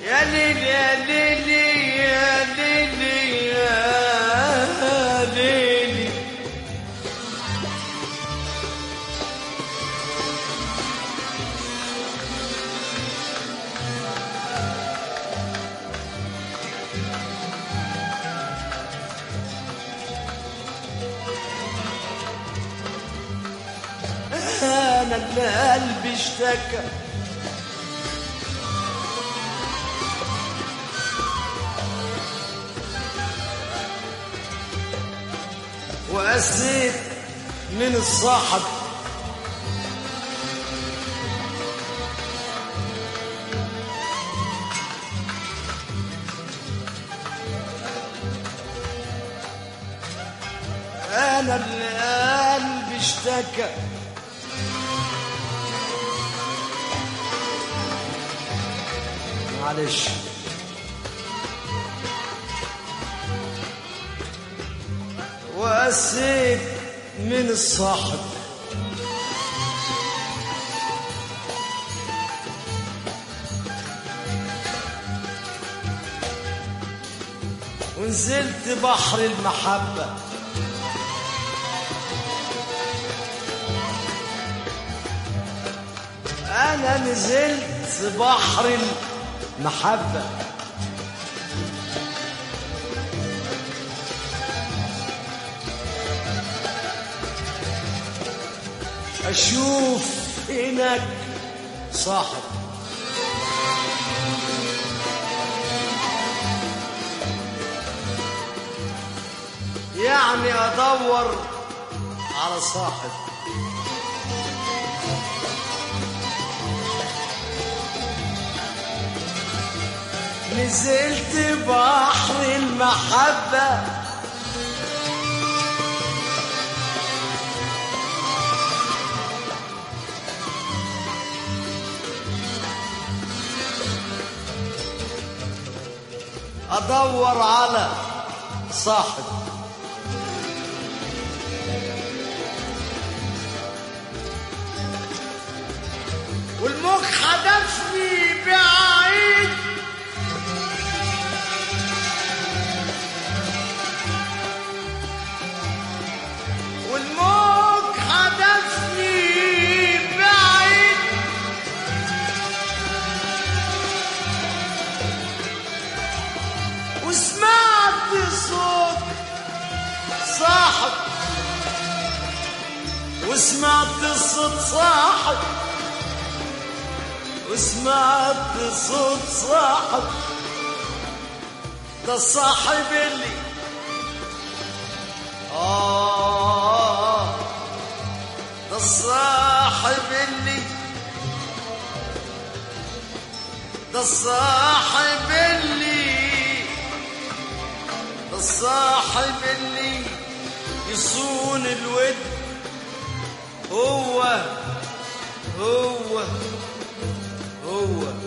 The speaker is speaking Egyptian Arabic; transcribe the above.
يا ليل يا ليل يا ليل يا ليل انا اللي قلبي اشتكى وقسيت من الصاحب انا اللي قلبي اشتكى معلش وقسيت من الصاحب ونزلت بحر المحبة أنا نزلت بحر المحبة أشوف هناك صاحب يعني أدور على صاحب نزلت بحر المحبة أدور على صاحب والمخ حدفني بعيد والموج حدفني بعيد وسمعت صوت صاحب وسمعت صوت صاحب وسمعت صوت صاحب ده صاحب اللي آه ده الصاحب اللي ده الصاحب اللي ده الصاحب اللي يصون الود هو هو هو